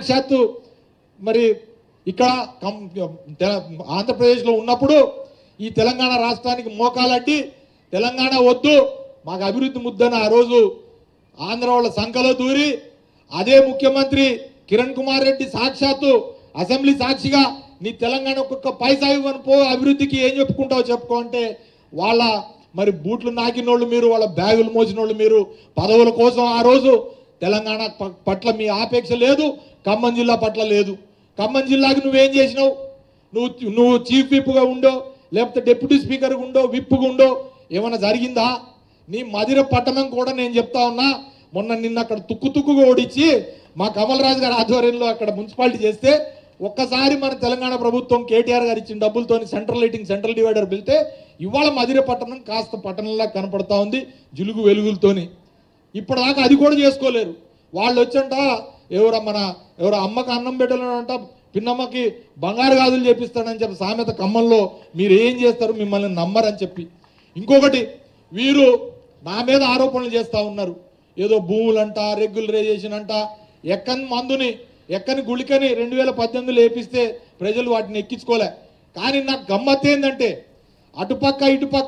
సాక్షాత్తు మరి ఇక్కడ కం- తెల- ఆంధ్రప్రదేశ్లో ఉన్నప్పుడు ఈ తెలంగాణ రాష్ట్రానికి మోకాలడ్డి తెలంగాణ వద్దు మాకు అభివృద్ధి ముద్దని ఆ రోజు ఆంధ్ర వాళ్ళ సంఖలో దూరి అదే ముఖ్యమంత్రి కిరణ్ కుమార్ రెడ్డి సాక్షాత్తు అసెంబ్లీ సాక్షిగా నీ తెలంగాణ ఒక్కొక్క పైసా ఇవ్వను పో అభివృద్ధికి ఏం చెప్పుకుంటావు చెప్పుకో అంటే వాళ్ళ మరి బూట్లు నాకినోళ్ళు మీరు వాళ్ళ బ్యాగులు మోసినోళ్ళు మీరు పదవుల కోసం ఆ రోజు తెలంగాణ ప- పట్ల మీ ఆపేక్ష లేదు ఖమ్మం జిల్లా పట్ల లేదు ఖమ్మం జిల్లాకి నువ్వేం చేసినావు నువ్వు నువ్వు చీఫ్ విప్గా ఉండో లేకపోతే డిప్యూటీ స్పీకర్గా ఉండో విప్పుగా ఉండో ఏమైనా జరిగిందా నీ మదిర పట్టణం కూడా నేను చెప్తా ఉన్నా మొన్న నిన్న అక్కడ తుక్కు తుక్కుగా ఓడించి మా కమల్ రాజు గారి ఆధ్వర్యంలో అక్కడ మున్సిపాలిటీ చేస్తే ఒక్కసారి మన తెలంగాణ ప్రభుత్వం కేటీఆర్ గారు ఇచ్చిన డబ్బులతోని సెంట్రల్ లైటింగ్ సెంట్రల్ డివైడర్ వెళ్తే ఇవాళ మదిర పట్టణం కాస్త పట్టణంలా కనపడతా ఉంది జిలుగు వెలుగులతోని ఇప్పటిదాకా అది కూడా చేసుకోలేరు వాళ్ళు వచ్చంట ఎవరో మన ఎవరో అమ్మకి అన్నం పెట్టాలంట పిన్నమ్మకి బంగారు గాజులు చేపిస్తాడని చెప్పి సామెత ఖమ్మంలో మీరు ఏం చేస్తారు మిమ్మల్ని నమ్మరని చెప్పి ఇంకొకటి వీరు నా మీద ఆరోపణలు చేస్తూ ఉన్నారు ఏదో భూములంట రెగ్యులరైజేషన్ అంట ఎక్కని మందుని ఎక్కని గుళికని రెండు వేల పద్దెనిమిదిలో వేపిస్తే ప్రజలు వాటిని ఎక్కించుకోలే కానీ నాకు గమ్మత్ ఏంటంటే అటుపక్క ఇటుపక్క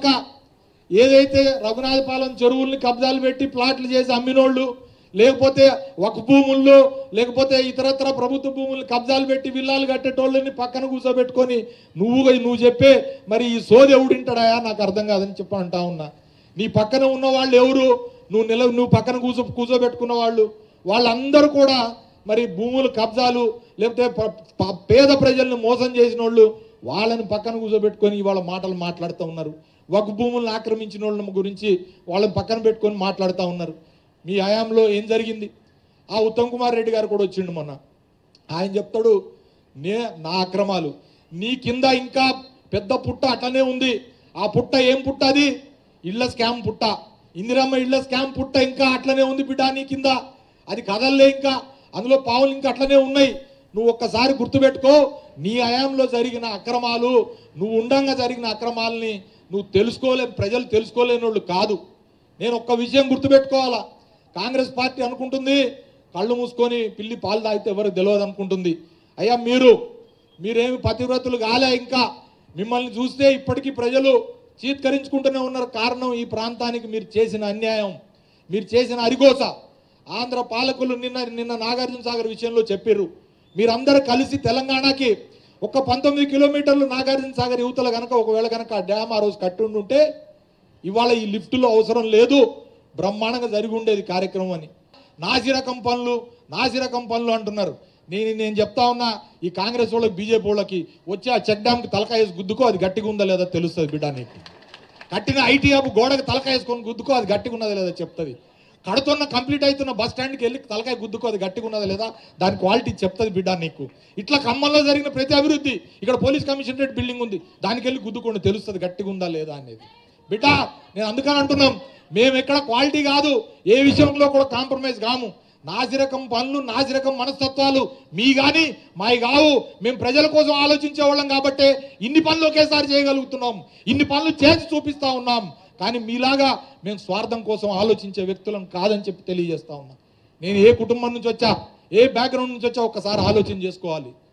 ఏదైతే రఘునాథపాలెం చెరువుల్ని కబ్జాలు పెట్టి ప్లాట్లు చేసి అమ్మినోళ్ళు లేకపోతే ఒక భూముల్లో లేకపోతే ఇతరత్ర ప్రభుత్వ భూముల్ని కబ్జాలు పెట్టి విల్లాలు కట్టేటోళ్ళని పక్కన కూర్చోబెట్టుకొని నువ్వు నువ్వు చెప్పే మరి ఈ సోది ఎవడింటాడా నాకు అర్థం కాదని చెప్పి అంటా ఉన్నా నీ పక్కన ఉన్న వాళ్ళు ఎవరు నువ్వు నిల నువ్వు పక్కన కూర్చో కూర్చోబెట్టుకున్న వాళ్ళు వాళ్ళందరూ కూడా మరి భూములు కబ్జాలు లేకపోతే ప- ప- పేద ప్రజల్ని మోసం చేసిన వాళ్ళు వాళ్ళని పక్కన కూర్చోబెట్టుకొని ఇవాళ మాటలు మాట్లాడుతూ ఉన్నారు ఒక భూములను ఆక్రమించిన వాళ్ళ గురించి వాళ్ళని పక్కన పెట్టుకొని మాట్లాడుతూ ఉన్నారు మీ హయాంలో ఏం జరిగింది ఆ ఉత్తమ్ కుమార్ రెడ్డి గారు కూడా వచ్చిండు మొన్న ఆయన చెప్తాడు నే నా అక్రమాలు నీ కింద ఇంకా పెద్ద పుట్ట అట్లనే ఉంది ఆ పుట్ట ఏం పుట్ట అది ఇళ్ల స్కామ్ పుట్ట ఇందిరమ్మ ఇళ్ల స్కామ్ పుట్ట ఇంకా అట్లనే ఉంది బిడ్డ నీ కింద అది కదల్లే ఇంకా అందులో పావులు ఇంకా అట్లనే ఉన్నాయి నువ్వు ఒక్కసారి గుర్తుపెట్టుకో నీ హయాంలో జరిగిన అక్రమాలు నువ్వు ఉండంగా జరిగిన అక్రమాలని నువ్వు తెలుసుకోలే ప్రజలు తెలుసుకోలేని వాళ్ళు కాదు నేను ఒక్క విషయం గుర్తుపెట్టుకోవాలా కాంగ్రెస్ పార్టీ అనుకుంటుంది కళ్ళు మూసుకొని పిల్లి పాలు తాగితే ఎవరికి తెలియదు అనుకుంటుంది అయ్యా మీరు మీరేమి పతివ్రతులు కాలే ఇంకా మిమ్మల్ని చూస్తే ఇప్పటికీ ప్రజలు చీత్కరించుకుంటూనే ఉన్నారు కారణం ఈ ప్రాంతానికి మీరు చేసిన అన్యాయం మీరు చేసిన అరిగోస ఆంధ్ర పాలకులు నిన్న నిన్న నాగార్జున సాగర్ విషయంలో చెప్పారు మీరందరూ కలిసి తెలంగాణకి ఒక పంతొమ్మిది కిలోమీటర్లు నాగార్జున సాగర్ యువతల కనుక ఒకవేళ కనుక ఆ డ్యామ్ ఆ రోజు కట్టి ఉండుంటే ఇవాళ ఈ లిఫ్టులో అవసరం లేదు బ్రహ్మాండంగా జరిగి ఉండేది కార్యక్రమం అని నాసిరకం పనులు నాసిరకం పనులు అంటున్నారు నేను నేను చెప్తా ఉన్నా ఈ కాంగ్రెస్ వాళ్ళకి బీజేపీ వాళ్ళకి వచ్చి ఆ చెక్ డ్యామ్కి తలకాయ వేసి గుద్దుకో అది గట్టిగా ఉందా లేదా తెలుస్తుంది బిడ్డ నీకు కట్టిన ఐటీ హబ్ గోడకు తలకాయ వేసుకొని గుద్దుకో అది గట్టిగా ఉన్నదా లేదా చెప్తుంది కడుతున్న కంప్లీట్ అవుతున్న బస్ స్టాండ్కి వెళ్ళి తలకాయ గుద్దుకో అది గట్టిగా ఉన్నదా లేదా దాని క్వాలిటీ చెప్తుంది బిడ్డ నీకు ఇట్లా ఖమ్మంలో జరిగిన ప్రతి అభివృద్ధి ఇక్కడ పోలీస్ కమిషనరేట్ బిల్డింగ్ ఉంది దానికి వెళ్ళి గుద్దుకోండి తెలుస్తుంది గట్టిగా ఉందా లేదా అనేది బిడ్డ నేను అందుకని అంటున్నాం మేము ఎక్కడ క్వాలిటీ కాదు ఏ విషయంలో కూడా కాంప్రమైజ్ కాము నాసిరకం పనులు నాసిరకం మనస్తత్వాలు మీ కానీ మావి కావు మేము ప్రజల కోసం ఆలోచించే వాళ్ళం కాబట్టే ఇన్ని పనులు ఒకేసారి చేయగలుగుతున్నాం ఇన్ని పనులు చేసి చూపిస్తా ఉన్నాం కానీ మీలాగా మేము స్వార్థం కోసం ఆలోచించే వ్యక్తులం కాదని చెప్పి తెలియజేస్తా ఉన్నా నేను ఏ కుటుంబం నుంచి వచ్చా ఏ బ్యాక్గ్రౌండ్ నుంచి వచ్చా ఒక్కసారి ఆలోచన చేసుకోవాలి